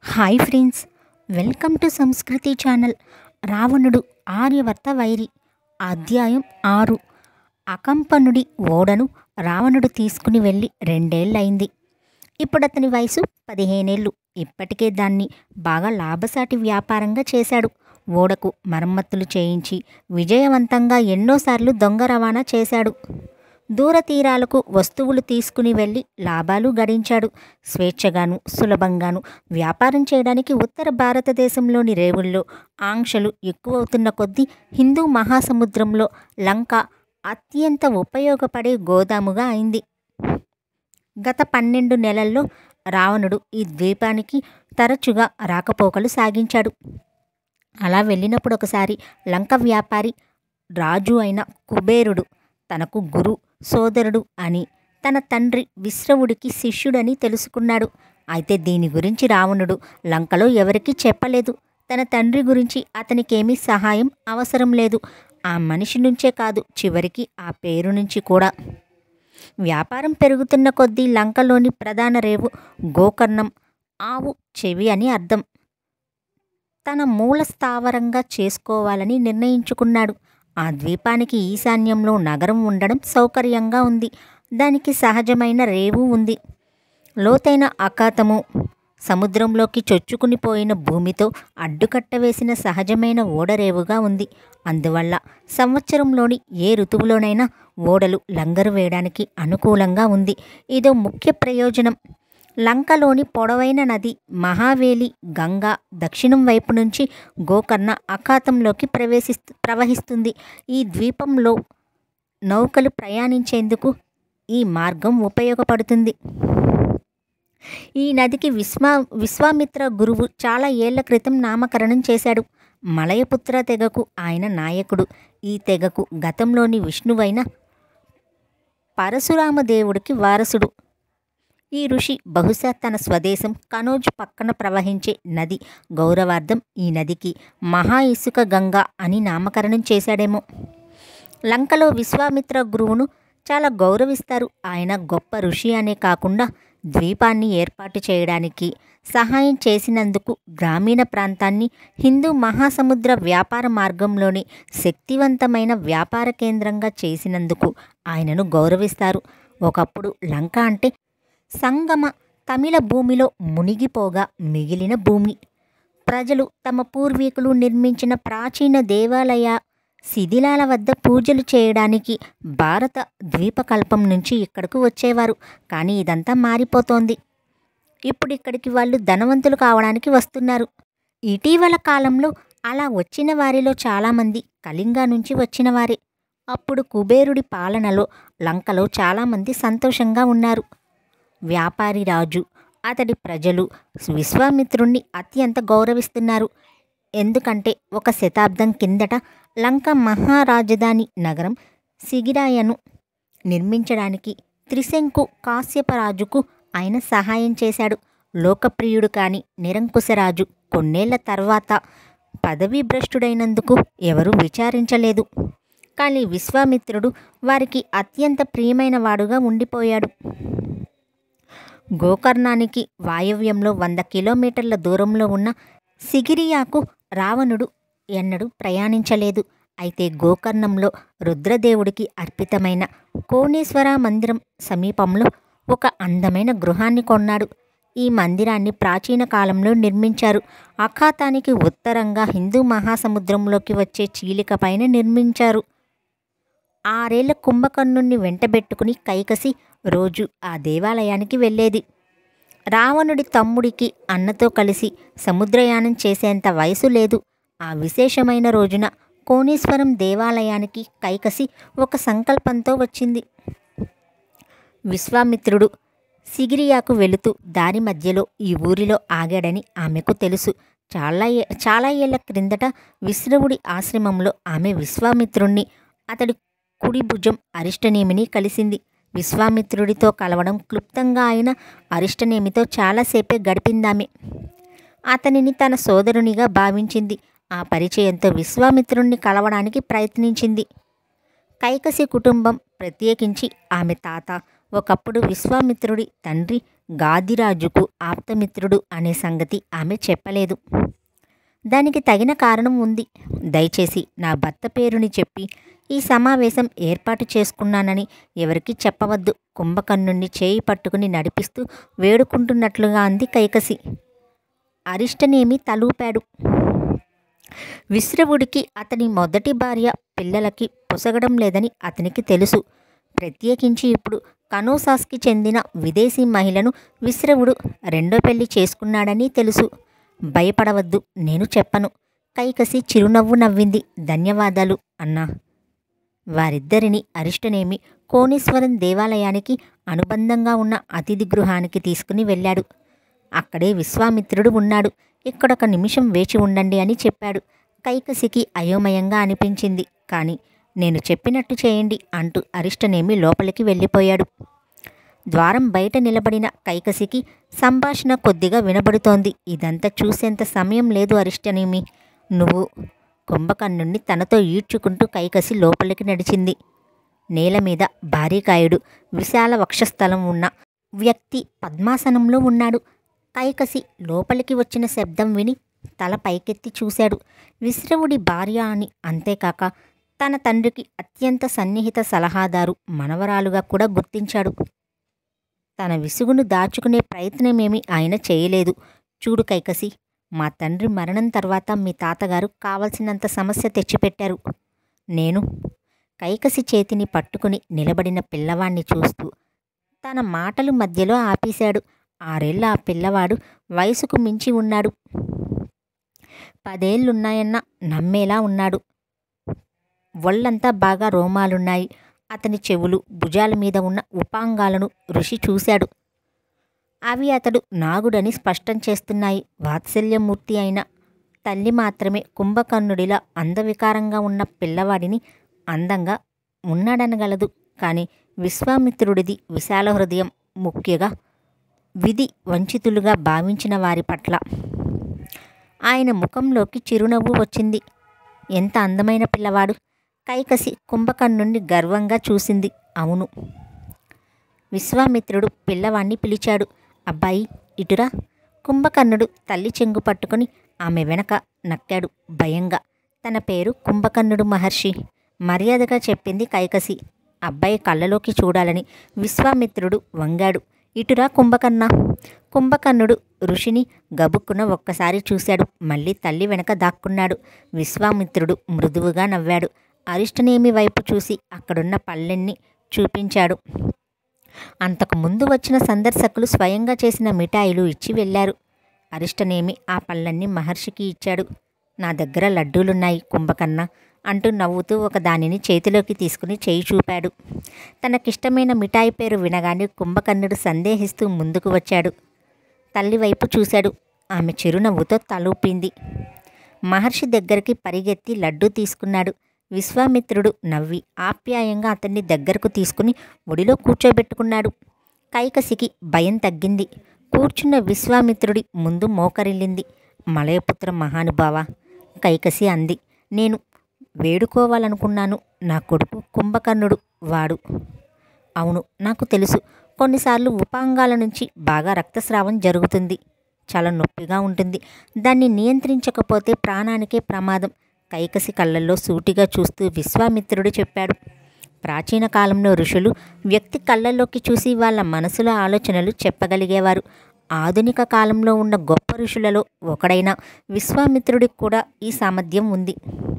hi friends welcome to Sanskriti channel రావణుడు ఆర్యవర్త వైరి అధ్యాయం ఆరు అకంపనుడి ఓడను రావణుడు తీసుకుని వెళ్ళి రెండేళ్లయింది ఇప్పుడు అతని వయసు పదిహేనేళ్ళు ఇప్పటికే దాన్ని బాగా లాభసాటి వ్యాపారంగా చేశాడు ఓడకు మరమ్మతులు చేయించి విజయవంతంగా ఎన్నోసార్లు దొంగ రవాణా చేశాడు దూర తీరాలకు వస్తువులు తీసుకుని వెళ్ళి లాభాలు గడించాడు స్వేచ్ఛగాను సులభంగాను వ్యాపారం చేయడానికి ఉత్తర భారతదేశంలోని రేవుల్లో ఆంక్షలు ఎక్కువవుతున్న కొద్దీ హిందూ మహాసముద్రంలో లంక అత్యంత ఉపయోగపడే గోదాముగా అయింది గత పన్నెండు నెలల్లో రావణుడు ఈ ద్వీపానికి తరచుగా రాకపోకలు సాగించాడు అలా వెళ్ళినప్పుడు ఒకసారి లంక వ్యాపారి రాజు అయిన కుబేరుడు తనకు గురు సోదరుడు అని తన తండ్రి విశ్రవుడికి శిష్యుడని తెలుసుకున్నాడు అయితే దీని గురించి రావణుడు లంకలో ఎవరికీ చెప్పలేదు తన తండ్రి గురించి అతనికేమీ సహాయం అవసరం లేదు ఆ మనిషి నుంచే కాదు చివరికి ఆ పేరు నుంచి కూడా వ్యాపారం పెరుగుతున్న కొద్దీ లంకలోని ప్రధాన రేవు గోకర్ణం ఆవు చెవి అని అర్థం తన మూల స్థావరంగా చేసుకోవాలని నిర్ణయించుకున్నాడు ఆ ద్వీపానికి ఈశాన్యంలో నగరం ఉండడం సౌకర్యంగా ఉంది దానికి సహజమైన రేవు ఉంది లోతైన అఖాతము సముద్రంలోకి చొచ్చుకుని పోయిన భూమితో అడ్డుకట్ట వేసిన సహజమైన ఓడరేవుగా ఉంది అందువల్ల సంవత్సరంలోని ఏ ఋతువులోనైనా ఓడలు లంగరు వేయడానికి అనుకూలంగా ఉంది ఇదో ముఖ్య ప్రయోజనం లంకలోని పొడవైన నది మహావేలి గంగా దక్షిణం వైపు నుంచి గోకర్ణ అఖాతంలోకి ప్రవేశిస్తు ప్రవహిస్తుంది ఈ ద్వీపంలో నౌకలు ప్రయాణించేందుకు ఈ మార్గం ఉపయోగపడుతుంది ఈ నదికి విశ్వా విశ్వామిత్ర గురువు చాలా ఏళ్ల క్రితం నామకరణం చేశాడు మలయపుత్ర తెగకు ఆయన నాయకుడు ఈ తెగకు గతంలోని విష్ణువైన పరశురామదేవుడికి వారసుడు ఈ ఋషి బహుశా తన స్వదేశం కనోజ్ పక్కన ప్రవహించే నది గౌరవార్థం ఈ నదికి మహా ఇసుక గంగా అని నామకరణం చేశాడేమో లంకలో విశ్వామిత్ర గురువును చాలా గౌరవిస్తారు ఆయన గొప్ప ఋషి అనే కాకుండా ద్వీపాన్ని ఏర్పాటు చేయడానికి సహాయం చేసినందుకు గ్రామీణ ప్రాంతాన్ని హిందూ మహాసముద్ర వ్యాపార మార్గంలోని శక్తివంతమైన వ్యాపార కేంద్రంగా చేసినందుకు ఆయనను గౌరవిస్తారు ఒకప్పుడు లంక అంటే సంగమ తమిళ భూమిలో మునిగిపోగా మిగిలిన భూమి ప్రజలు తమ పూర్వీకులు నిర్మించిన ప్రాచీన దేవాలయ శిథిలాల వద్ద పూజలు చేయడానికి భారత ద్వీపకల్పం నుంచి ఇక్కడకు వచ్చేవారు కానీ ఇదంతా మారిపోతోంది ఇప్పుడు ఇక్కడికి వాళ్ళు ధనవంతులు కావడానికి వస్తున్నారు ఇటీవల కాలంలో అలా వచ్చిన వారిలో చాలామంది కళింగా నుంచి వచ్చిన వారే అప్పుడు కుబేరుడి పాలనలో లంకలో చాలామంది సంతోషంగా ఉన్నారు వ్యాపారి రాజు అతడి ప్రజలు విశ్వామిత్రుణ్ణి అత్యంత గౌరవిస్తున్నారు ఎందుకంటే ఒక శతాబ్దం కిందట లంక మహారాజధాని నగరం సిగిరాయను నిర్మించడానికి త్రిశంకు కాశ్యపరాజుకు ఆయన సహాయం చేశాడు లోకప్రియుడు కాని నిరంకుశరాజు కొన్నేళ్ల తర్వాత పదవీ భ్రష్టుడైనందుకు ఎవరూ విచారించలేదు కానీ విశ్వామిత్రుడు వారికి అత్యంత ప్రియమైన వాడుగా ఉండిపోయాడు గోకర్ణానికి వాయవ్యంలో వంద కిలోమీటర్ల దూరంలో ఉన్న సిగిరియాకు రావణుడు ఎన్నడూ ప్రయాణించలేదు అయితే గోకర్ణంలో రుద్రదేవుడికి అర్పితమైన కోణేశ్వర మందిరం సమీపంలో ఒక అందమైన గృహాన్ని కొన్నాడు ఈ మందిరాన్ని ప్రాచీన కాలంలో నిర్మించారు అఖాతానికి ఉత్తరంగా హిందూ మహాసముద్రంలోకి వచ్చే చీలిక పైన నిర్మించారు ఆరేళ్ల కుంభకర్ణుణ్ణి వెంటబెట్టుకుని కైకసి రోజు ఆ దేవాలయానికి వెళ్ళేది రావణుడి తమ్ముడికి అన్నతో కలిసి సముద్రయానం చేసేంత వయసు లేదు ఆ విశేషమైన రోజున కోణేశ్వరం దేవాలయానికి కైకసి ఒక సంకల్పంతో వచ్చింది విశ్వామిత్రుడు సిగిరియాకు వెళుతూ దారి మధ్యలో ఈ ఊరిలో ఆగాడని ఆమెకు తెలుసు చాలా ఏ చాలా ఏళ్ల క్రిందట విశ్రవుడి ఆశ్రమంలో ఆమె విశ్వామిత్రుణ్ణి అతడి కుడి భుజం అరిష్టనేమిని కలిసింది విశ్వామిత్రుడితో కలవడం క్లుప్తంగా అయిన అరిష్టనేమితో చాలాసేపే గడిపిందామె అతనిని తన సోదరునిగా భావించింది ఆ పరిచయంతో విశ్వామిత్రుణ్ణి కలవడానికి ప్రయత్నించింది కైకసి కుటుంబం ప్రత్యేకించి ఆమె తాత ఒకప్పుడు విశ్వామిత్రుడి తండ్రి గాదిరాజుకు ఆప్తమిత్రుడు అనే సంగతి ఆమె చెప్పలేదు దానికి తగిన కారణం ఉంది దయచేసి నా భర్త పేరుని చెప్పి ఈ సమావేశం ఏర్పాటు చేసుకున్నానని ఎవరికీ చెప్పవద్దు కుంభకర్ణుణ్ణి చేయి పట్టుకుని నడిపిస్తూ వేడుకుంటున్నట్లుగా అంది కైకసి అరిష్టనేమి తలూపాడు విశ్రవుడికి అతని మొదటి భార్య పిల్లలకి పొసగడం లేదని అతనికి తెలుసు ప్రత్యేకించి ఇప్పుడు కనోసాస్కి చెందిన విదేశీ మహిళను విశ్రవుడు రెండో పెళ్లి చేసుకున్నాడని తెలుసు భయపడవద్దు నేను చెప్పను కైకసి చిరునవ్వు నవ్వింది ధన్యవాదాలు అన్నా వారిద్దరిని అరిష్టనేమి కోణేశ్వరం దేవాలయానికి అనుబంధంగా ఉన్న అతిథి గృహానికి తీసుకుని వెళ్ళాడు అక్కడే విశ్వామిత్రుడు ఉన్నాడు ఇక్కడొక నిమిషం వేచి ఉండండి అని చెప్పాడు కైకసికి అయోమయంగా అనిపించింది కానీ నేను చెప్పినట్టు చేయండి అంటూ అరిష్టనేమి లోపలికి వెళ్ళిపోయాడు ద్వారం బయట నిలబడిన కైకసికి సంభాషణ కొద్దిగా వినబడుతోంది ఇదంతా చూసేంత సమయం లేదు అరిష్టనేమి నువ్వు కుంభకర్ణుణ్ణి తనతో ఈడ్చుకుంటూ కైకసి లోపలికి నడిచింది నేల మీద భారీకాయుడు విశాల వక్షస్థలం ఉన్న వ్యక్తి పద్మాసనంలో ఉన్నాడు కైకసి లోపలికి వచ్చిన శబ్దం విని తల పైకెత్తి చూశాడు విశ్రవుడి భార్య అని అంతేకాక తన తండ్రికి అత్యంత సన్నిహిత సలహాదారు మనవరాలుగా కూడా గుర్తించాడు తన విసుగును దాచుకునే ప్రయత్నమేమీ ఆయన చేయలేదు చూడు కైకసి మా తండ్రి మరణం తర్వాత మీ తాతగారు కావలసినంత సమస్య తెచ్చిపెట్టారు నేను కైకసి చేతిని పట్టుకుని నిలబడిన పిల్లవాణ్ణి చూస్తూ తన మాటలు మధ్యలో ఆపేశాడు ఆరేళ్ల ఆ పిల్లవాడు వయసుకు మించి ఉన్నాడు పదేళ్లున్నాయన్న నమ్మేలా ఉన్నాడు ఒళ్ళంతా బాగా రోమాలున్నాయి అతని చెవులు భుజాల మీద ఉన్న ఉపాంగాలను ఋషి చూశాడు అవి అతడు నాగుడని స్పష్టం చేస్తున్నాయి వాత్సల్యమూర్తి అయిన తల్లి మాత్రమే కుంభకర్ణుడిలా అందవికారంగా ఉన్న పిల్లవాడిని అందంగా ఉన్నాడనగలదు కానీ విశ్వామిత్రుడిది విశాల హృదయం ముఖ్యగా విధి వంచితులుగా భావించిన వారి పట్ల ఆయన ముఖంలోకి చిరునవ్వు వచ్చింది ఎంత అందమైన పిల్లవాడు కైకసి కుంభకర్ణుణ్ణి గర్వంగా చూసింది అవును విశ్వామిత్రుడు పిల్లవాణ్ణి పిలిచాడు అబ్బాయి ఇటురా కుంభకర్ణుడు తల్లి చెంగు పట్టుకుని ఆమె వెనక నక్కాడు భయంగా తన పేరు కుంభకర్ణుడు మహర్షి మర్యాదగా చెప్పింది కైకసి అబ్బాయి కళ్ళలోకి చూడాలని విశ్వామిత్రుడు వంగాడు ఇటురా కుంభకర్ణ కుంభకర్ణుడు ఋషిని గబుక్కున ఒక్కసారి చూశాడు మళ్ళీ తల్లి వెనక దాక్కున్నాడు విశ్వామిత్రుడు మృదువుగా నవ్వాడు అరిష్టనేమి వైపు చూసి అక్కడున్న పళ్ళెన్ని చూపించాడు అంతకు ముందు వచ్చిన సందర్శకులు స్వయంగా చేసిన మిఠాయిలు ఇచ్చి వెళ్ళారు అరిష్టనేమి ఆ పళ్ళన్ని మహర్షికి ఇచ్చాడు నా దగ్గర లడ్డూలున్నాయి కుంభకర్ణ అంటూ నవ్వుతూ ఒక దానిని చేతిలోకి తీసుకుని చేయి చూపాడు తనకిష్టమైన మిఠాయి పేరు వినగానే కుంభకర్ణుడు సందేహిస్తూ ముందుకు వచ్చాడు తల్లి వైపు చూశాడు ఆమె చిరునవ్వుతో తలూపింది మహర్షి దగ్గరికి పరిగెత్తి లడ్డూ తీసుకున్నాడు విశ్వామిత్రుడు నవ్వి ఆప్యాయంగా అతన్ని దగ్గరకు తీసుకుని ఒడిలో కూర్చోబెట్టుకున్నాడు కైకసికి భయం తగ్గింది కూర్చున్న విశ్వామిత్రుడి ముందు మోకరిల్లింది మలయపుత్ర మహానుభావ కైకసి అంది నేను వేడుకోవాలనుకున్నాను నా కొడుకు కుంభకర్ణుడు వాడు అవును నాకు తెలుసు కొన్నిసార్లు ఉపాంగాల నుంచి బాగా రక్తస్రావం జరుగుతుంది చాలా నొప్పిగా ఉంటుంది దాన్ని నియంత్రించకపోతే ప్రాణానికే ప్రమాదం కైకసి కళ్ళల్లో సూటిగా చూస్తూ విశ్వామిత్రుడు చెప్పాడు ప్రాచీన కాలంలో ఋషులు వ్యక్తి కళ్ళల్లోకి చూసి వాళ్ళ మనసులో ఆలోచనలు చెప్పగలిగేవారు ఆధునిక కాలంలో ఉన్న గొప్ప ఋషులలో ఒకడైన విశ్వామిత్రుడికి కూడా ఈ సామర్థ్యం ఉంది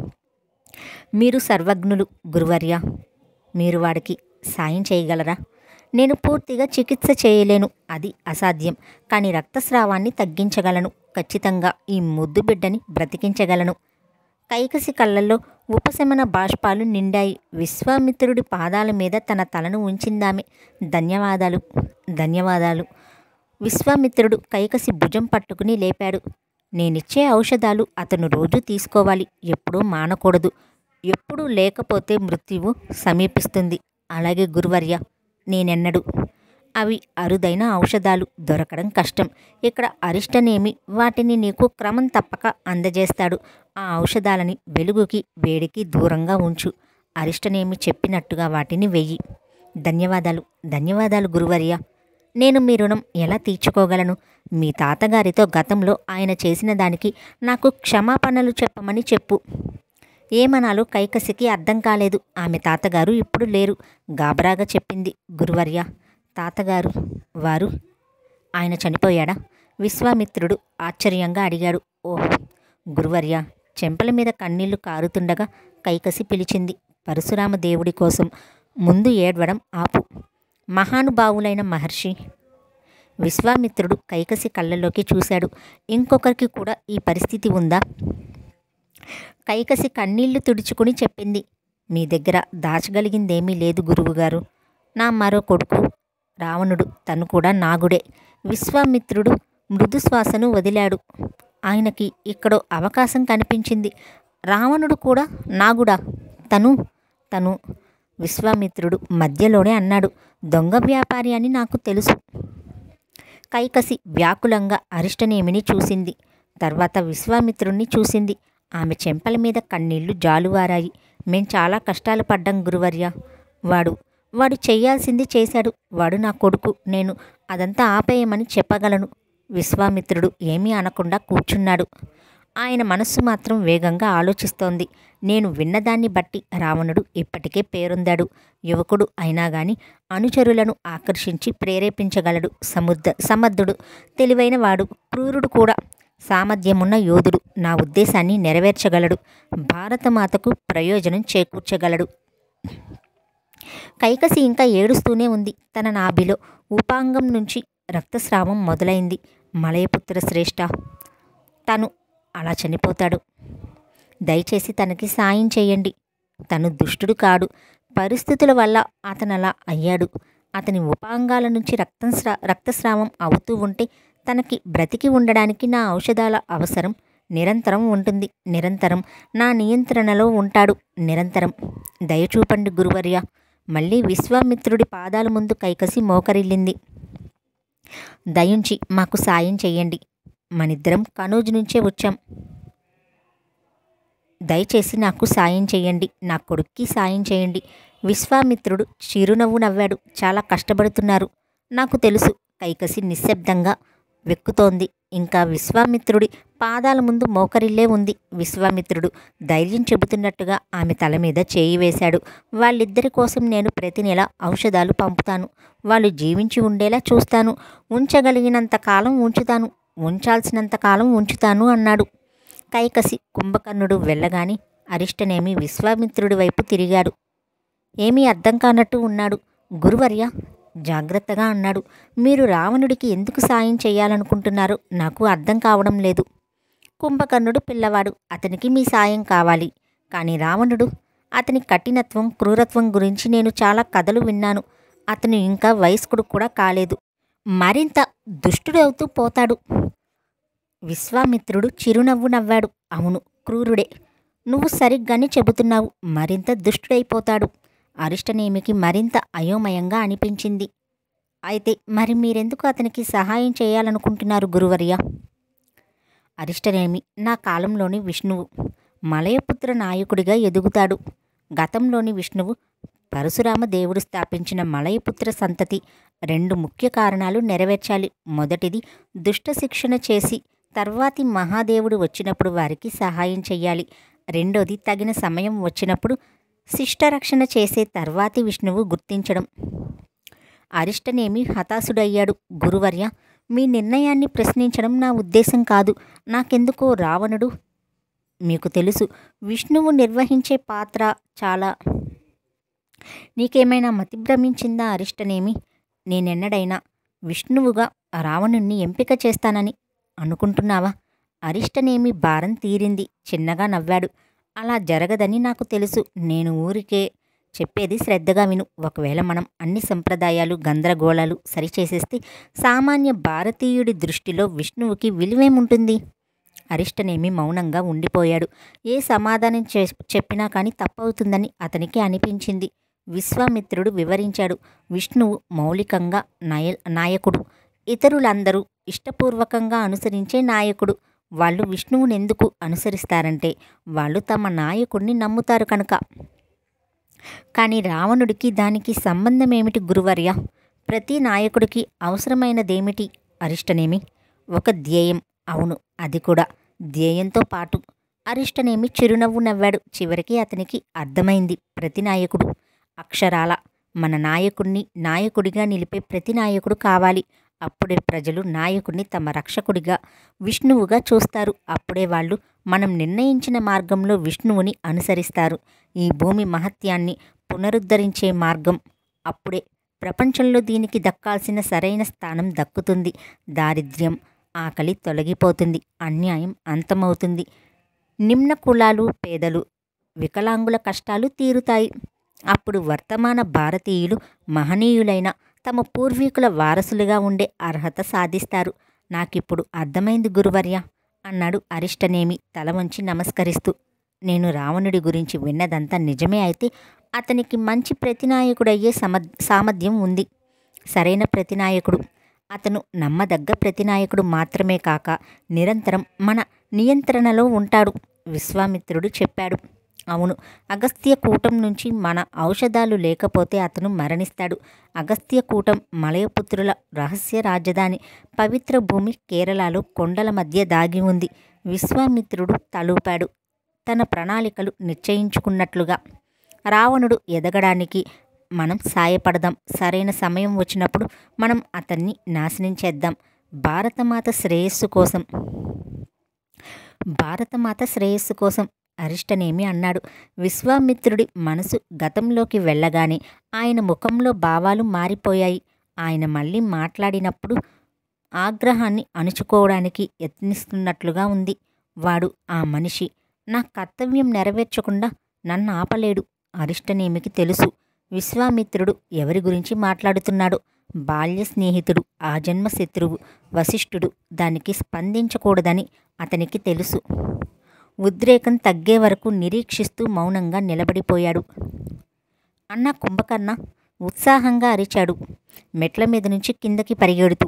మీరు సర్వజ్ఞులు గురువర్య మీరు వాడికి సాయం చేయగలరా నేను పూర్తిగా చికిత్స చేయలేను అది అసాధ్యం కానీ రక్తస్రావాన్ని తగ్గించగలను ఖచ్చితంగా ఈ ముద్దు బిడ్డని బ్రతికించగలను కైకసి కళ్ళల్లో ఉపశమన బాష్పాలు నిండాయి విశ్వామిత్రుడి పాదాల మీద తన తలను ఉంచిందామె ధన్యవాదాలు ధన్యవాదాలు విశ్వామిత్రుడు కైకసి భుజం పట్టుకుని లేపాడు నేనిచ్చే ఔషధాలు అతను రోజు తీసుకోవాలి ఎప్పుడూ మానకూడదు ఎప్పుడూ లేకపోతే మృత్యువు సమీపిస్తుంది అలాగే గురువర్య నేనెన్నడు అవి అరుదైన ఔషధాలు దొరకడం కష్టం ఇక్కడ అరిష్టనేమి వాటిని నీకు క్రమం తప్పక అందజేస్తాడు ఆ ఔషధాలని వెలుగుకి వేడికి దూరంగా ఉంచు అరిష్టనేమి చెప్పినట్టుగా వాటిని వెయ్యి ధన్యవాదాలు ధన్యవాదాలు గురువర్య నేను మీ రుణం ఎలా తీర్చుకోగలను మీ తాతగారితో గతంలో ఆయన చేసిన దానికి నాకు క్షమాపణలు చెప్పమని చెప్పు ఏమనాలో కైకసికి అర్థం కాలేదు ఆమె తాతగారు ఇప్పుడు లేరు గాబరాగా చెప్పింది గురువర్య తాతగారు వారు ఆయన చనిపోయాడా విశ్వామిత్రుడు ఆశ్చర్యంగా అడిగాడు ఓహో గురువర్య చెంపల మీద కన్నీళ్లు కారుతుండగా కైకసి పిలిచింది పరశురామ దేవుడి కోసం ముందు ఏడవడం ఆపు మహానుభావులైన మహర్షి విశ్వామిత్రుడు కైకసి కళ్ళలోకి చూశాడు ఇంకొకరికి కూడా ఈ పరిస్థితి ఉందా కైకసి కన్నీళ్లు తుడుచుకుని చెప్పింది మీ దగ్గర దాచగలిగిందేమీ లేదు గురువుగారు నా మరో కొడుకు రావణుడు తను కూడా నాగుడే విశ్వామిత్రుడు మృదు శ్వాసను వదిలాడు ఆయనకి ఇక్కడో అవకాశం కనిపించింది రావణుడు కూడా నాగుడా తను తను విశ్వామిత్రుడు మధ్యలోనే అన్నాడు దొంగ వ్యాపారి అని నాకు తెలుసు కైకసి వ్యాకులంగా అరిష్టనేమిని చూసింది తర్వాత విశ్వామిత్రుణ్ణి చూసింది ఆమె చెంపల మీద కన్నీళ్లు జాలువారాయి మేం చాలా కష్టాలు పడ్డాం గురువర్య వాడు వాడు చెయ్యాల్సింది చేశాడు వాడు నా కొడుకు నేను అదంతా ఆపేయమని చెప్పగలను విశ్వామిత్రుడు ఏమీ అనకుండా కూర్చున్నాడు ఆయన మనస్సు మాత్రం వేగంగా ఆలోచిస్తోంది నేను విన్నదాన్ని బట్టి రావణుడు ఇప్పటికే పేరొందాడు యువకుడు అయినా గాని అనుచరులను ఆకర్షించి ప్రేరేపించగలడు సముద్ర సమర్థుడు తెలివైన వాడు క్రూరుడు కూడా సామర్థ్యమున్న యోధుడు నా ఉద్దేశాన్ని నెరవేర్చగలడు భారతమాతకు ప్రయోజనం చేకూర్చగలడు కైకసి ఇంకా ఏడుస్తూనే ఉంది తన నాభిలో ఉపాంగం నుంచి రక్తస్రావం మొదలైంది మలయపుత్ర శ్రేష్ఠ తను అలా చనిపోతాడు దయచేసి తనకి సాయం చేయండి తను దుష్టుడు కాడు పరిస్థితుల వల్ల అతను అలా అయ్యాడు అతని ఉపాంగాల నుంచి రక్తం స్రా రక్తస్రావం అవుతూ ఉంటే తనకి బ్రతికి ఉండడానికి నా ఔషధాల అవసరం నిరంతరం ఉంటుంది నిరంతరం నా నియంత్రణలో ఉంటాడు నిరంతరం దయచూపండి గురువర్య మళ్ళీ విశ్వామిత్రుడి పాదాల ముందు కైకసి మోకరిల్లింది దయుంచి మాకు సాయం చెయ్యండి మనిద్దరం కనూజు నుంచే వచ్చాం దయచేసి నాకు సాయం చేయండి నా కొడుక్కి సాయం చేయండి విశ్వామిత్రుడు చిరునవ్వు నవ్వాడు చాలా కష్టపడుతున్నారు నాకు తెలుసు కైకసి నిశ్శబ్దంగా వెక్కుతోంది ఇంకా విశ్వామిత్రుడి పాదాల ముందు మోకరిల్లే ఉంది విశ్వామిత్రుడు ధైర్యం చెబుతున్నట్టుగా ఆమె తల మీద చేయి వేశాడు వాళ్ళిద్దరి కోసం నేను ప్రతి నెల ఔషధాలు పంపుతాను వాళ్ళు జీవించి ఉండేలా చూస్తాను ఉంచగలిగినంత కాలం ఉంచుతాను ఉంచాల్సినంత కాలం ఉంచుతాను అన్నాడు కైకసి కుంభకర్ణుడు వెళ్ళగాని అరిష్టనేమి విశ్వామిత్రుడి వైపు తిరిగాడు ఏమీ అర్థం కానట్టు ఉన్నాడు గురువర్య జాగ్రత్తగా అన్నాడు మీరు రావణుడికి ఎందుకు సాయం చేయాలనుకుంటున్నారో నాకు అర్థం కావడం లేదు కుంభకర్ణుడు పిల్లవాడు అతనికి మీ సాయం కావాలి కానీ రావణుడు అతని కఠినత్వం క్రూరత్వం గురించి నేను చాలా కథలు విన్నాను అతను ఇంకా వయస్కుడు కూడా కాలేదు మరింత దుష్టుడవుతూ పోతాడు విశ్వామిత్రుడు చిరునవ్వు నవ్వాడు అవును క్రూరుడే నువ్వు సరిగ్గానే చెబుతున్నావు మరింత దుష్టుడైపోతాడు అరిష్టనేమికి మరింత అయోమయంగా అనిపించింది అయితే మరి మీరెందుకు అతనికి సహాయం చేయాలనుకుంటున్నారు గురువర్య అరిష్టనేమి నా కాలంలోని విష్ణువు మలయపుత్ర నాయకుడిగా ఎదుగుతాడు గతంలోని విష్ణువు పరశురామ దేవుడు స్థాపించిన మలయపుత్ర సంతతి రెండు ముఖ్య కారణాలు నెరవేర్చాలి మొదటిది దుష్ట శిక్షణ చేసి తర్వాతి మహాదేవుడు వచ్చినప్పుడు వారికి సహాయం చెయ్యాలి రెండోది తగిన సమయం వచ్చినప్పుడు శిష్టరక్షణ చేసే తర్వాతి విష్ణువు గుర్తించడం అరిష్టనేమి హతాశుడయ్యాడు గురువర్య మీ నిర్ణయాన్ని ప్రశ్నించడం నా ఉద్దేశం కాదు నాకెందుకో రావణుడు మీకు తెలుసు విష్ణువు నిర్వహించే పాత్ర చాలా నీకేమైనా మతి భ్రమించిందా అరిష్టనేమి నేనెన్నడైనా విష్ణువుగా రావణుణ్ణి ఎంపిక చేస్తానని అనుకుంటున్నావా అరిష్టనేమి భారం తీరింది చిన్నగా నవ్వాడు అలా జరగదని నాకు తెలుసు నేను ఊరికే చెప్పేది శ్రద్ధగా విను ఒకవేళ మనం అన్ని సంప్రదాయాలు గందరగోళాలు సరిచేసేస్తే సామాన్య భారతీయుడి దృష్టిలో విష్ణువుకి విలువేముంటుంది అరిష్టనేమి మౌనంగా ఉండిపోయాడు ఏ సమాధానం చే చెప్పినా కానీ తప్పవుతుందని అతనికి అనిపించింది విశ్వామిత్రుడు వివరించాడు విష్ణువు మౌలికంగా నాయ నాయకుడు ఇతరులందరూ ఇష్టపూర్వకంగా అనుసరించే నాయకుడు వాళ్ళు విష్ణువుని ఎందుకు అనుసరిస్తారంటే వాళ్ళు తమ నాయకుడిని నమ్ముతారు కనుక కానీ రావణుడికి దానికి సంబంధం ఏమిటి గురువర్య ప్రతి నాయకుడికి అవసరమైనదేమిటి అరిష్టనేమి ఒక ధ్యేయం అవును అది కూడా ధ్యేయంతో పాటు అరిష్టనేమి చిరునవ్వు నవ్వాడు చివరికి అతనికి అర్థమైంది ప్రతి నాయకుడు అక్షరాల మన నాయకుడిని నాయకుడిగా నిలిపే ప్రతి నాయకుడు కావాలి అప్పుడే ప్రజలు నాయకుడిని తమ రక్షకుడిగా విష్ణువుగా చూస్తారు అప్పుడే వాళ్ళు మనం నిర్ణయించిన మార్గంలో విష్ణువుని అనుసరిస్తారు ఈ భూమి మహత్యాన్ని పునరుద్ధరించే మార్గం అప్పుడే ప్రపంచంలో దీనికి దక్కాల్సిన సరైన స్థానం దక్కుతుంది దారిద్ర్యం ఆకలి తొలగిపోతుంది అన్యాయం అంతమవుతుంది నిమ్న కులాలు పేదలు వికలాంగుల కష్టాలు తీరుతాయి అప్పుడు వర్తమాన భారతీయులు మహనీయులైన తమ పూర్వీకుల వారసులుగా ఉండే అర్హత సాధిస్తారు నాకిప్పుడు అర్థమైంది గురువర్య అన్నాడు అరిష్టనేమి తల వంచి నమస్కరిస్తూ నేను రావణుడి గురించి విన్నదంతా నిజమే అయితే అతనికి మంచి ప్రతినాయకుడయ్యే సమ సామర్థ్యం ఉంది సరైన ప్రతినాయకుడు అతను నమ్మదగ్గ ప్రతినాయకుడు మాత్రమే కాక నిరంతరం మన నియంత్రణలో ఉంటాడు విశ్వామిత్రుడు చెప్పాడు అవును అగస్త్య కూటం నుంచి మన ఔషధాలు లేకపోతే అతను మరణిస్తాడు అగస్త్య కూటం మలయపుత్రుల రహస్య రాజధాని పవిత్ర భూమి కేరళలో కొండల మధ్య దాగి ఉంది విశ్వామిత్రుడు తలూపాడు తన ప్రణాళికలు నిశ్చయించుకున్నట్లుగా రావణుడు ఎదగడానికి మనం సాయపడదాం సరైన సమయం వచ్చినప్పుడు మనం అతన్ని నాశనం చేద్దాం భారతమాత శ్రేయస్సు కోసం భారతమాత శ్రేయస్సు కోసం అరిష్టనేమి అన్నాడు విశ్వామిత్రుడి మనసు గతంలోకి వెళ్ళగానే ఆయన ముఖంలో భావాలు మారిపోయాయి ఆయన మళ్ళీ మాట్లాడినప్పుడు ఆగ్రహాన్ని అణుచుకోవడానికి యత్నిస్తున్నట్లుగా ఉంది వాడు ఆ మనిషి నా కర్తవ్యం నెరవేర్చకుండా నన్ను ఆపలేడు అరిష్టనేమికి తెలుసు విశ్వామిత్రుడు ఎవరి గురించి మాట్లాడుతున్నాడు బాల్య స్నేహితుడు ఆ జన్మ శత్రువు వశిష్ఠుడు దానికి స్పందించకూడదని అతనికి తెలుసు ఉద్రేకం తగ్గే వరకు నిరీక్షిస్తూ మౌనంగా నిలబడిపోయాడు అన్న కుంభకర్ణ ఉత్సాహంగా అరిచాడు మెట్ల మీద నుంచి కిందకి పరిగెడుతూ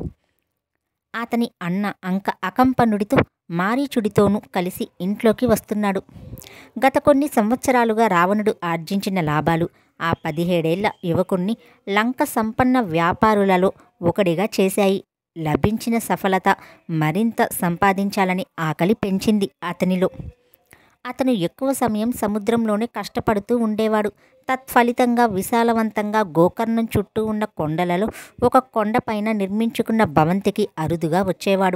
అతని అన్న అంక అకంపనుడితో మారీచుడితోనూ కలిసి ఇంట్లోకి వస్తున్నాడు గత కొన్ని సంవత్సరాలుగా రావణుడు ఆర్జించిన లాభాలు ఆ పదిహేడేళ్ల యువకుణ్ణి లంక సంపన్న వ్యాపారులలో ఒకడిగా చేశాయి లభించిన సఫలత మరింత సంపాదించాలని ఆకలి పెంచింది అతనిలో అతను ఎక్కువ సమయం సముద్రంలోనే కష్టపడుతూ ఉండేవాడు తత్ఫలితంగా విశాలవంతంగా గోకర్ణం చుట్టూ ఉన్న కొండలలో ఒక కొండపైన నిర్మించుకున్న భవంతికి అరుదుగా వచ్చేవాడు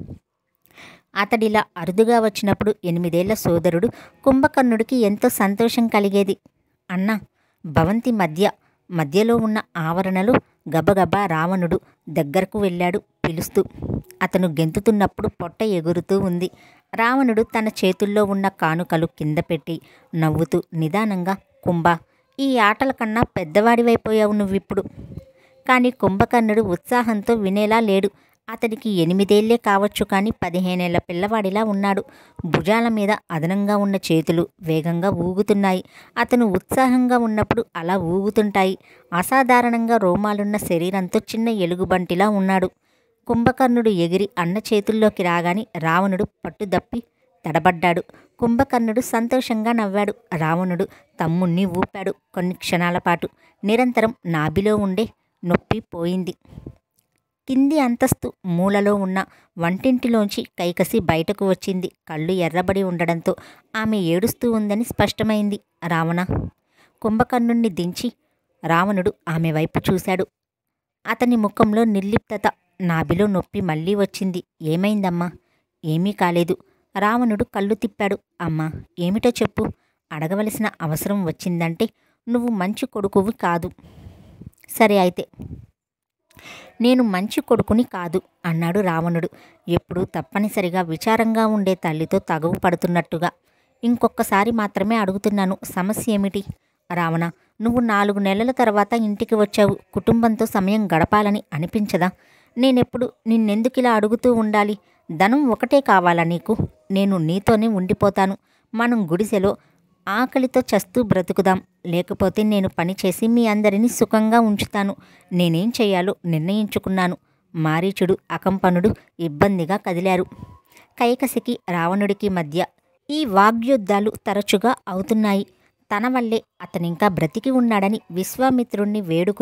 అతడిలా అరుదుగా వచ్చినప్పుడు ఎనిమిదేళ్ల సోదరుడు కుంభకర్ణుడికి ఎంతో సంతోషం కలిగేది అన్న భవంతి మధ్య మధ్యలో ఉన్న ఆవరణలో గబగబా రావణుడు దగ్గరకు వెళ్ళాడు పిలుస్తూ అతను గెంతుతున్నప్పుడు పొట్ట ఎగురుతూ ఉంది రావణుడు తన చేతుల్లో ఉన్న కానుకలు కింద పెట్టి నవ్వుతూ నిదానంగా కుంభ ఈ ఆటల కన్నా పెద్దవాడివైపోయావు నువ్విప్పుడు కానీ కుంభకర్ణుడు ఉత్సాహంతో వినేలా లేడు అతడికి ఎనిమిదేళ్లే కావచ్చు కానీ పదిహేనేళ్ల పిల్లవాడిలా ఉన్నాడు భుజాల మీద అదనంగా ఉన్న చేతులు వేగంగా ఊగుతున్నాయి అతను ఉత్సాహంగా ఉన్నప్పుడు అలా ఊగుతుంటాయి అసాధారణంగా రోమాలున్న శరీరంతో చిన్న ఎలుగుబంటిలా ఉన్నాడు కుంభకర్ణుడు ఎగిరి అన్న చేతుల్లోకి రాగానే రావణుడు పట్టుదప్పి తడబడ్డాడు కుంభకర్ణుడు సంతోషంగా నవ్వాడు రావణుడు తమ్ముణ్ణి ఊపాడు కొన్ని క్షణాల పాటు నిరంతరం నాభిలో ఉండే నొప్పి పోయింది కింది అంతస్తు మూలలో ఉన్న వంటింటిలోంచి కైకసి బయటకు వచ్చింది కళ్ళు ఎర్రబడి ఉండడంతో ఆమె ఏడుస్తూ ఉందని స్పష్టమైంది రావణ కుంభకర్ణుణ్ణి దించి రావణుడు ఆమె వైపు చూశాడు అతని ముఖంలో నిర్లిప్తత నాభిలో నొప్పి మళ్ళీ వచ్చింది ఏమైందమ్మా ఏమీ కాలేదు రావణుడు కళ్ళు తిప్పాడు అమ్మా ఏమిటో చెప్పు అడగవలసిన అవసరం వచ్చిందంటే నువ్వు మంచి కొడుకువి కాదు సరే అయితే నేను మంచి కొడుకుని కాదు అన్నాడు రావణుడు ఎప్పుడూ తప్పనిసరిగా విచారంగా ఉండే తల్లితో తగవు పడుతున్నట్టుగా ఇంకొకసారి మాత్రమే అడుగుతున్నాను సమస్య ఏమిటి రావణ నువ్వు నాలుగు నెలల తర్వాత ఇంటికి వచ్చావు కుటుంబంతో సమయం గడపాలని అనిపించదా నేనెప్పుడు నిన్నెందుకిలా అడుగుతూ ఉండాలి ధనం ఒకటే కావాలా నీకు నేను నీతోనే ఉండిపోతాను మనం గుడిసెలో ఆకలితో చస్తూ బ్రతుకుదాం లేకపోతే నేను పని చేసి మీ అందరినీ సుఖంగా ఉంచుతాను నేనేం చేయాలో నిర్ణయించుకున్నాను మారీచుడు అకంపనుడు ఇబ్బందిగా కదిలారు కైకసికి రావణుడికి మధ్య ఈ వాగ్యుద్ధాలు తరచుగా అవుతున్నాయి తన వల్లే అతనింకా బ్రతికి ఉన్నాడని విశ్వామిత్రుణ్ణి వేడుకుని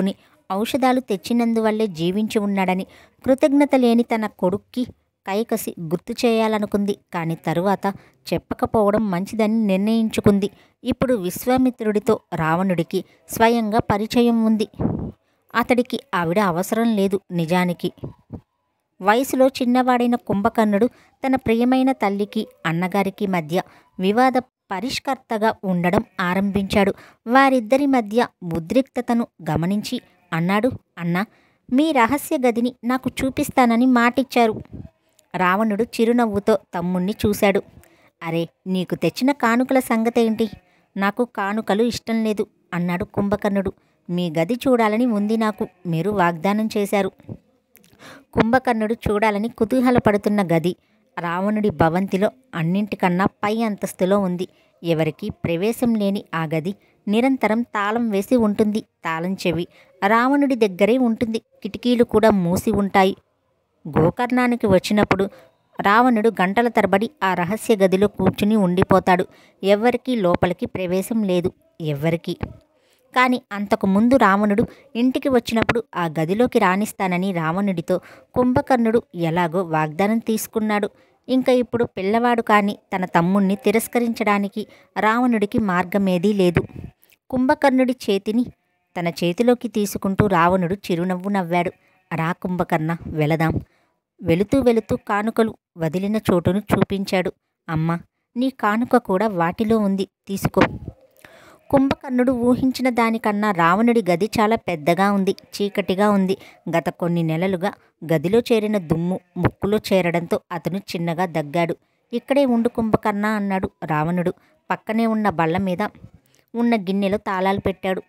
ఔషధాలు తెచ్చినందువల్లే జీవించి ఉన్నాడని కృతజ్ఞత లేని తన కొడుక్కి కైకసి గుర్తు చేయాలనుకుంది కానీ తరువాత చెప్పకపోవడం మంచిదని నిర్ణయించుకుంది ఇప్పుడు విశ్వామిత్రుడితో రావణుడికి స్వయంగా పరిచయం ఉంది అతడికి ఆవిడ అవసరం లేదు నిజానికి వయసులో చిన్నవాడైన కుంభకర్ణుడు తన ప్రియమైన తల్లికి అన్నగారికి మధ్య వివాద పరిష్కర్తగా ఉండడం ఆరంభించాడు వారిద్దరి మధ్య ఉద్రిక్తతను గమనించి అన్నాడు అన్నా మీ రహస్య గదిని నాకు చూపిస్తానని మాటిచ్చారు రావణుడు చిరునవ్వుతో తమ్ముణ్ణి చూశాడు అరే నీకు తెచ్చిన కానుకల సంగతేంటి నాకు కానుకలు ఇష్టం లేదు అన్నాడు కుంభకర్ణుడు మీ గది చూడాలని ఉంది నాకు మీరు వాగ్దానం చేశారు కుంభకర్ణుడు చూడాలని కుతూహలపడుతున్న గది రావణుడి భవంతిలో అన్నింటికన్నా పై అంతస్తులో ఉంది ఎవరికి ప్రవేశం లేని ఆ గది నిరంతరం తాళం వేసి ఉంటుంది తాళం చెవి రావణుడి దగ్గరే ఉంటుంది కిటికీలు కూడా మూసి ఉంటాయి గోకర్ణానికి వచ్చినప్పుడు రావణుడు గంటల తరబడి ఆ రహస్య గదిలో కూర్చుని ఉండిపోతాడు ఎవ్వరికీ లోపలికి ప్రవేశం లేదు ఎవ్వరికీ కానీ అంతకు ముందు రావణుడు ఇంటికి వచ్చినప్పుడు ఆ గదిలోకి రాణిస్తానని రావణుడితో కుంభకర్ణుడు ఎలాగో వాగ్దానం తీసుకున్నాడు ఇంకా ఇప్పుడు పిల్లవాడు కాని తన తమ్ముణ్ణి తిరస్కరించడానికి రావణుడికి మార్గమేదీ లేదు కుంభకర్ణుడి చేతిని తన చేతిలోకి తీసుకుంటూ రావణుడు చిరునవ్వు నవ్వాడు రా కుంభకర్ణ వెళదాం వెళుతూ వెళుతూ కానుకలు వదిలిన చోటును చూపించాడు అమ్మ నీ కానుక కూడా వాటిలో ఉంది తీసుకో కుంభకర్ణుడు ఊహించిన దానికన్నా రావణుడి గది చాలా పెద్దగా ఉంది చీకటిగా ఉంది గత కొన్ని నెలలుగా గదిలో చేరిన దుమ్ము ముక్కులో చేరడంతో అతను చిన్నగా దగ్గాడు ఇక్కడే ఉండు కుంభకర్ణ అన్నాడు రావణుడు పక్కనే ఉన్న బల్ల మీద ఉన్న గిన్నెలో తాళాలు పెట్టాడు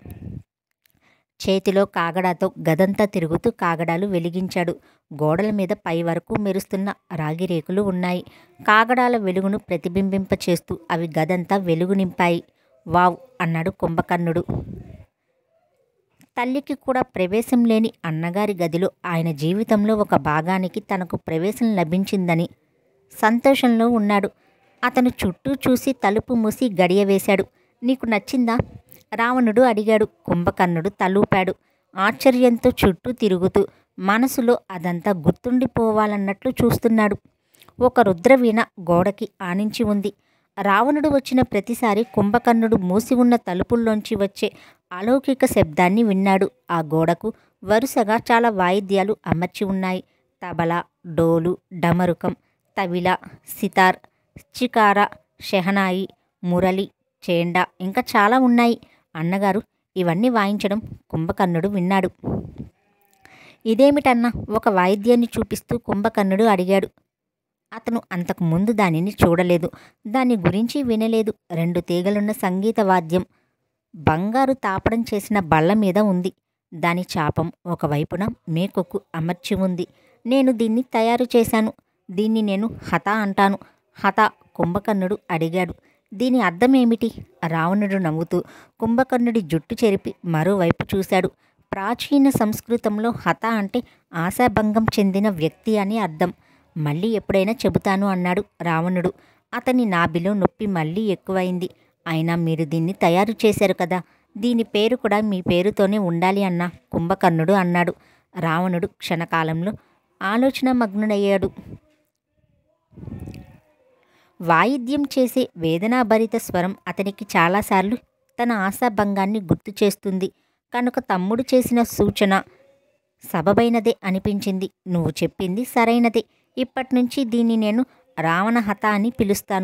చేతిలో కాగడాతో గదంతా తిరుగుతూ కాగడాలు వెలిగించాడు గోడల మీద పై వరకు మెరుస్తున్న రాగి రేకులు ఉన్నాయి కాగడాల వెలుగును ప్రతిబింబింప చేస్తూ అవి గదంతా వెలుగు నింపాయి వావ్ అన్నాడు కుంభకర్ణుడు తల్లికి కూడా ప్రవేశం లేని అన్నగారి గదిలో ఆయన జీవితంలో ఒక భాగానికి తనకు ప్రవేశం లభించిందని సంతోషంలో ఉన్నాడు అతను చుట్టూ చూసి తలుపు మూసి గడియ వేశాడు నీకు నచ్చిందా రావణుడు అడిగాడు కుంభకర్ణుడు తలూపాడు ఆశ్చర్యంతో చుట్టూ తిరుగుతూ మనసులో అదంతా గుర్తుండిపోవాలన్నట్లు చూస్తున్నాడు ఒక రుద్రవీణ గోడకి ఆనించి ఉంది రావణుడు వచ్చిన ప్రతిసారి కుంభకర్ణుడు మూసి ఉన్న తలుపుల్లోంచి వచ్చే అలౌకిక శబ్దాన్ని విన్నాడు ఆ గోడకు వరుసగా చాలా వాయిద్యాలు అమర్చి ఉన్నాయి తబలా డోలు డమరుకం తవిల సితార్ చికార షెహనాయి మురళి చేండా ఇంకా చాలా ఉన్నాయి అన్నగారు ఇవన్నీ వాయించడం కుంభకర్ణుడు విన్నాడు ఇదేమిటన్నా ఒక వాయిద్యాన్ని చూపిస్తూ కుంభకర్ణుడు అడిగాడు అతను అంతకు ముందు దానిని చూడలేదు దాని గురించి వినలేదు రెండు తీగలున్న సంగీత వాద్యం బంగారు తాపడం చేసిన బల్ల మీద ఉంది దాని చాపం ఒకవైపున మేకొక్కు అమర్చి ఉంది నేను దీన్ని తయారు చేశాను దీన్ని నేను హత అంటాను హత కుంభకర్ణుడు అడిగాడు దీని అర్థం ఏమిటి రావణుడు నవ్వుతూ కుంభకర్ణుడి జుట్టు చెరిపి మరోవైపు చూశాడు ప్రాచీన సంస్కృతంలో హత అంటే ఆశాభంగం చెందిన వ్యక్తి అని అర్థం మళ్ళీ ఎప్పుడైనా చెబుతాను అన్నాడు రావణుడు అతని నాభిలో నొప్పి మళ్ళీ ఎక్కువైంది అయినా మీరు దీన్ని తయారు చేశారు కదా దీని పేరు కూడా మీ పేరుతోనే ఉండాలి అన్న కుంభకర్ణుడు అన్నాడు రావణుడు క్షణకాలంలో ఆలోచన మగ్నుడయ్యాడు వాయిద్యం చేసే వేదనాభరిత స్వరం అతనికి చాలాసార్లు తన ఆశాభంగాన్ని గుర్తు చేస్తుంది కనుక తమ్ముడు చేసిన సూచన సబబైనదే అనిపించింది నువ్వు చెప్పింది సరైనదే ఇప్పటి నుంచి దీన్ని నేను రావణహత అని పిలుస్తాను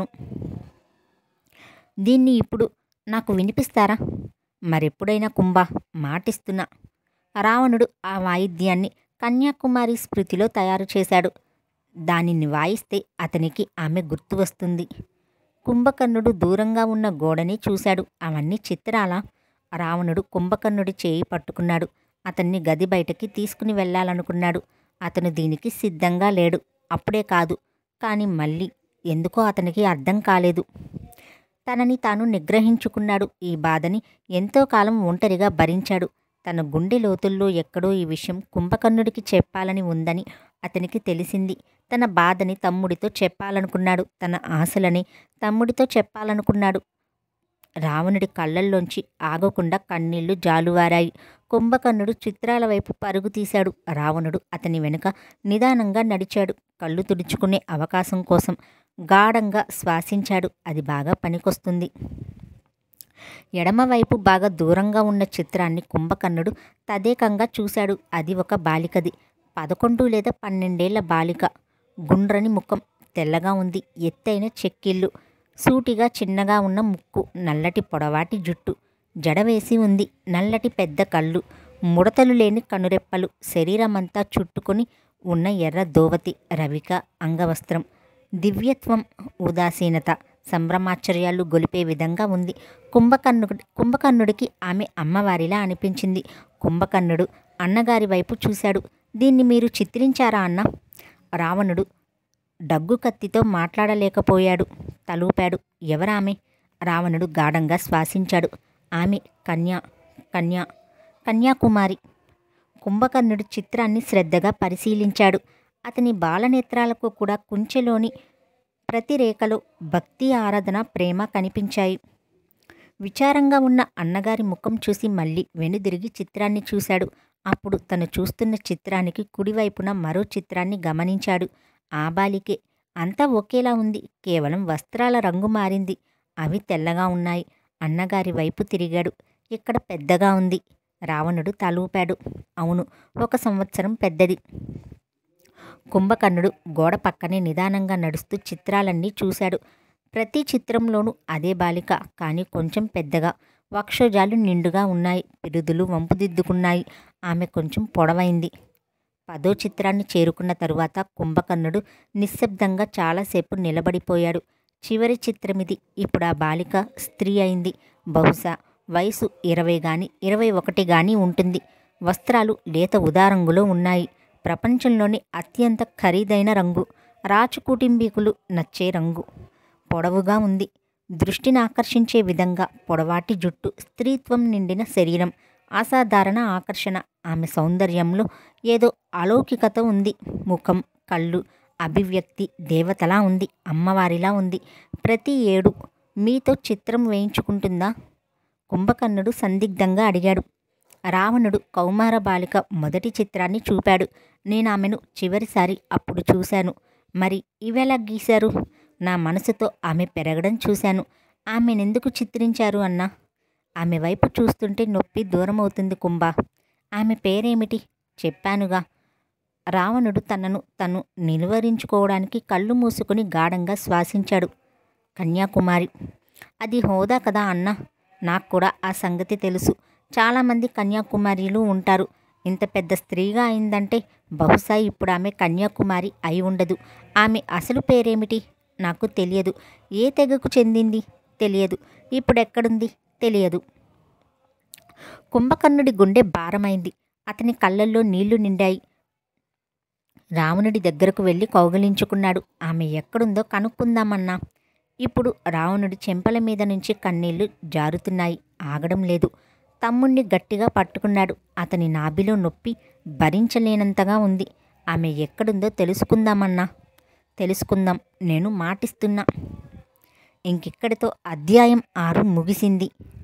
దీన్ని ఇప్పుడు నాకు వినిపిస్తారా మరెప్పుడైనా కుంభ మాటిస్తున్నా రావణుడు ఆ వాయిద్యాన్ని కన్యాకుమారి స్మృతిలో తయారు చేశాడు దానిని వాయిస్తే అతనికి ఆమె గుర్తు వస్తుంది కుంభకర్ణుడు దూరంగా ఉన్న గోడని చూశాడు అవన్నీ చిత్రాలా రావణుడు కుంభకర్ణుడి చేయి పట్టుకున్నాడు అతన్ని గది బయటకి తీసుకుని వెళ్ళాలనుకున్నాడు అతను దీనికి సిద్ధంగా లేడు అప్పుడే కాదు కానీ మళ్ళీ ఎందుకో అతనికి అర్థం కాలేదు తనని తాను నిగ్రహించుకున్నాడు ఈ బాధని ఎంతో కాలం ఒంటరిగా భరించాడు తన గుండె లోతుల్లో ఎక్కడో ఈ విషయం కుంభకర్ణుడికి చెప్పాలని ఉందని అతనికి తెలిసింది తన బాధని తమ్ముడితో చెప్పాలనుకున్నాడు తన ఆశలని తమ్ముడితో చెప్పాలనుకున్నాడు రావణుడి కళ్ళల్లోంచి ఆగకుండా కన్నీళ్లు జాలువారాయి కుంభకర్ణుడు చిత్రాల వైపు పరుగు తీశాడు రావణుడు అతని వెనుక నిదానంగా నడిచాడు కళ్ళు తుడుచుకునే అవకాశం కోసం గాఢంగా శ్వాసించాడు అది బాగా పనికొస్తుంది ఎడమవైపు బాగా దూరంగా ఉన్న చిత్రాన్ని కుంభకర్ణుడు తదేకంగా చూశాడు అది ఒక బాలికది పదకొండు లేదా పన్నెండేళ్ల బాలిక గుండ్రని ముఖం తెల్లగా ఉంది ఎత్తైన చెక్కిళ్ళు సూటిగా చిన్నగా ఉన్న ముక్కు నల్లటి పొడవాటి జుట్టు జడవేసి ఉంది నల్లటి పెద్ద కళ్ళు ముడతలు లేని కనురెప్పలు శరీరమంతా చుట్టుకొని ఉన్న ఎర్ర దోవతి రవిక అంగవస్త్రం దివ్యత్వం ఉదాసీనత సంభ్రమాశ్చర్యాలు గొలిపే విధంగా ఉంది కుంభకర్ణుడి కుంభకర్ణుడికి ఆమె అమ్మవారిలా అనిపించింది కుంభకర్ణుడు అన్నగారి వైపు చూశాడు దీన్ని మీరు చిత్రించారా అన్న రావణుడు డగ్గు కత్తితో మాట్లాడలేకపోయాడు తలూపాడు ఎవరామె రావణుడు గాఢంగా శ్వాసించాడు ఆమె కన్యా కన్యా కన్యాకుమారి కుంభకర్ణుడు చిత్రాన్ని శ్రద్ధగా పరిశీలించాడు అతని బాలనేత్రాలకు కూడా కుంచెలోని ప్రతి రేఖలో భక్తి ఆరాధన ప్రేమ కనిపించాయి విచారంగా ఉన్న అన్నగారి ముఖం చూసి మళ్ళీ వెనుదిరిగి చిత్రాన్ని చూశాడు అప్పుడు తను చూస్తున్న చిత్రానికి కుడివైపున మరో చిత్రాన్ని గమనించాడు ఆ బాలికే అంతా ఒకేలా ఉంది కేవలం వస్త్రాల రంగు మారింది అవి తెల్లగా ఉన్నాయి అన్నగారి వైపు తిరిగాడు ఇక్కడ పెద్దగా ఉంది రావణుడు తలూపాడు అవును ఒక సంవత్సరం పెద్దది కుంభకర్ణుడు గోడ పక్కనే నిదానంగా నడుస్తూ చిత్రాలన్నీ చూశాడు ప్రతి చిత్రంలోనూ అదే బాలిక కానీ కొంచెం పెద్దగా వక్షోజాలు నిండుగా ఉన్నాయి పిరుదులు వంపుదిద్దుకున్నాయి ఆమె కొంచెం పొడవైంది పదో చిత్రాన్ని చేరుకున్న తరువాత కుంభకర్ణుడు నిశ్శబ్దంగా చాలాసేపు నిలబడిపోయాడు చివరి చిత్రమిది ఇప్పుడు ఆ బాలిక స్త్రీ అయింది బహుశా వయసు ఇరవై గాని ఇరవై ఒకటి గాని ఉంటుంది వస్త్రాలు లేత ఉదారంగులో ఉన్నాయి ప్రపంచంలోని అత్యంత ఖరీదైన రంగు రాచు కుటుంబీకులు నచ్చే రంగు పొడవుగా ఉంది దృష్టిని ఆకర్షించే విధంగా పొడవాటి జుట్టు స్త్రీత్వం నిండిన శరీరం అసాధారణ ఆకర్షణ ఆమె సౌందర్యంలో ఏదో అలౌకికత ఉంది ముఖం కళ్ళు అభివ్యక్తి దేవతలా ఉంది అమ్మవారిలా ఉంది ప్రతి ఏడు మీతో చిత్రం వేయించుకుంటుందా కుంభకర్ణుడు సందిగ్ధంగా అడిగాడు రావణుడు కౌమార బాలిక మొదటి చిత్రాన్ని చూపాడు నేను ఆమెను చివరిసారి అప్పుడు చూశాను మరి ఇవెలా గీశారు నా మనసుతో ఆమె పెరగడం చూశాను ఆమెనెందుకు చిత్రించారు అన్నా ఆమె వైపు చూస్తుంటే నొప్పి దూరమవుతుంది కుంభ ఆమె పేరేమిటి చెప్పానుగా రావణుడు తనను తను నిలువరించుకోవడానికి కళ్ళు మూసుకుని గాఢంగా శ్వాసించాడు కన్యాకుమారి అది హోదా కదా అన్న నాకు కూడా ఆ సంగతి తెలుసు చాలామంది కన్యాకుమారిలు ఉంటారు ఇంత పెద్ద స్త్రీగా అయిందంటే బహుశా ఇప్పుడు ఆమె కన్యాకుమారి అయి ఉండదు ఆమె అసలు పేరేమిటి నాకు తెలియదు ఏ తెగకు చెందింది తెలియదు ఇప్పుడు ఎక్కడుంది తెలియదు కుంభకర్ణుడి గుండె భారమైంది అతని కళ్ళల్లో నీళ్లు నిండాయి రావణుడి దగ్గరకు వెళ్ళి కౌగలించుకున్నాడు ఆమె ఎక్కడుందో కనుక్కుందామన్నా ఇప్పుడు రావణుడి చెంపల మీద నుంచి కన్నీళ్లు జారుతున్నాయి ఆగడం లేదు తమ్ముణ్ణి గట్టిగా పట్టుకున్నాడు అతని నాభిలో నొప్పి భరించలేనంతగా ఉంది ఆమె ఎక్కడుందో తెలుసుకుందామన్నా తెలుసుకుందాం నేను మాటిస్తున్నా ఇంకిక్కడితో అధ్యాయం ఆరు ముగిసింది